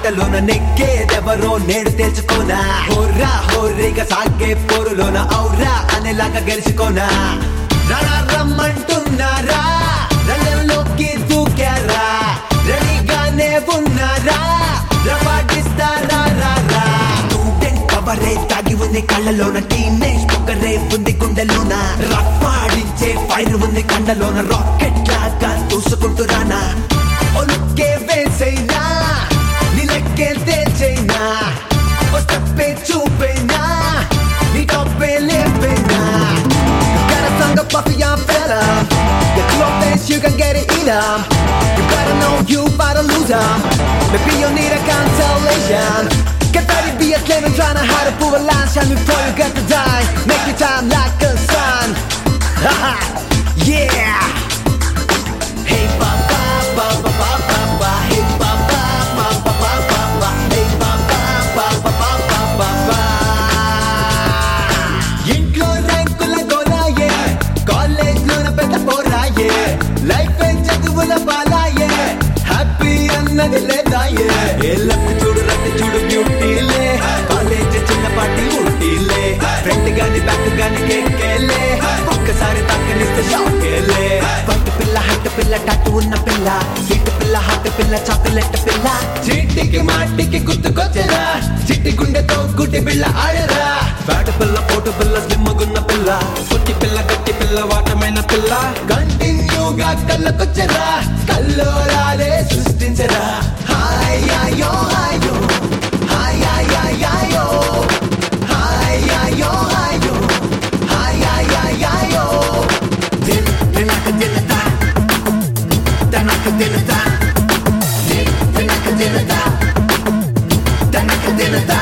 ఆటలోన నెక్కేదెవరో నేడు తెలుసుకోనా హోర్రా హోర్రిగా సాగే పోరులోన ఔరా అనేలాగా గెలుచుకోనా రరా రమ్మంటున్నారా రంగంలోకి దూకారా రెడీగానే ఉన్నారా రవాడిస్తారా రా రా స్టూడెంట్ కవరే తాగి ఉంది కళ్ళలోన టీనేజ్ పొగరే ఉంది గుండెలోన రప్పాడించే ఫైర్ ఉంది కండలోన రాకెట్ లాగా దూసుకుంటురానా ఒలుక్కే వేసైనా నిలక్కే తేచైనా ఓ స్టెప్పే చూపైనా నీ టప్పే లేపైనా Got a tongue of puffy young fella Your clothes you can get it in 'em. You better know you better lose 'em. Maybe you need a consolation Get ready be a slave and tryna hide a pull a line Shine before you get to die Make your time like a sun Haha, yeah Hey ba ba ba ba ba ba ba Hey ba ba ba ba ba ba ba Hey ba ba ba ba ba ba ba ba ఇంట్లో ర్యాంకుల గోలాయే college లోన పెద్ద పోరాయే life చదువుల పాలాయే happy అన్నది లేదాయే ఏ luck చూడు రక్త చూడు బ్యూటీలే college చిన్నపాటి ఊటీలే front గాని బ్యాక్ గాని కేకేలే ఒక్కసారి తాకనిస్తే షాకేలే పట్టు పిల్ల హట్టు పిల్ల టట్టు ఉన్న పిల్ల స్వీట్ పిల్ల హాట్ పిల్ల చాక్లెట్ పిల్ల చీటికి మాటికి గుర్తుకొచ్చరా చిట్టి గుండెతో గుడ్డి పిల్ల ఆడరా బ్యాట పిల్ల పోటు పిల్ల స్లిమ్మగున్న పిల్ల సుట్టి పిల్ల గట్టి పిల్ల వాటమైన పిల్ల కంటిన్యూగా కళ్ళకొచ్చరా కల్లోరాలే సృష్టించరా హాయ్ అయ్యో అయ్యో హాయ్ అయ్యో హాయ్ అయ్యో అయ్యో హాయ్ అయ్యో దిల్ తినక తినతా తనక తినతా దిల్ తినక తినతా తనక తినతా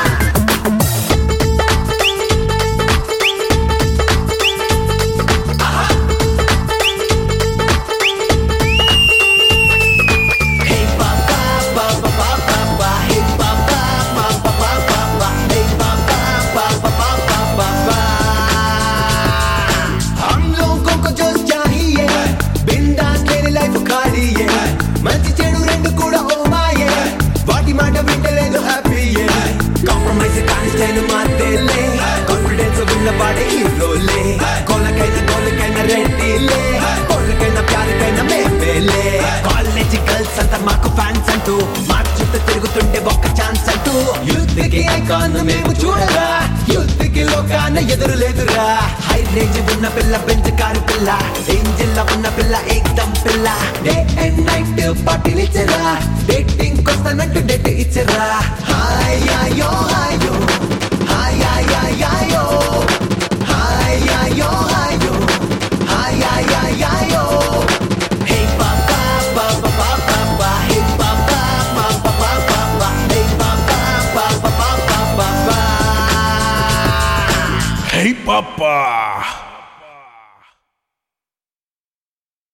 Hey ba ba ba ba ba ba ba Hey ba ba ba ba ba ba ba Hey ba ba ba ba ba ba ba ba हम लोगों को जो चाहिए బిందాస్ లేని లైఫ్ ఖాళీయే మంచి చెడు రెండు కూడా ఓ మాయే వాటి మాట వింటలేదు హ్యాపీయే కాంప్రమైజ్ కాని స్టైల్ మాతేలే కాన్ఫిడెన్స్ ఉన్నవాడే హీరోలే కోలకైనా గోలకైనా రెడ్డిలే కోలకైనా ప్యారకైనా మేమేలే కాలేజీ గర్ల్స్ అంతా మాకు ఫ్యాన్స్ అంటూ మా చుట్టూ తిరుగుతుంటే ఒక్క ఛాన్స్ అంటూ యూత్ కి ఐకాన్ మేము చూడరా యూత్ కి లోకాన ఎదురు లేదురా హై రేంజ్ ఉన్న పిల్ల బెంచ్ కారు పిల్ల ఏంజిల్ ఉన్న పిల్ల ఏకదం పిల్ల డే అండ్ నైట్ పార్టీలు ఇచ్చరా డేటింగ్ కొస్తానంటూ డేట్ ఇచ్చరా హాయ్ అయ్యో అయ్యో హాయ్ అయ్యో హాయ్ అయ్యో అయ్యో హాయ్ అయ్యో Hey ba ba ba ba ba ba ba Hey ba ba ba ba ba ba ba Hey ba ba ba ba ba ba ba ba hi పాపా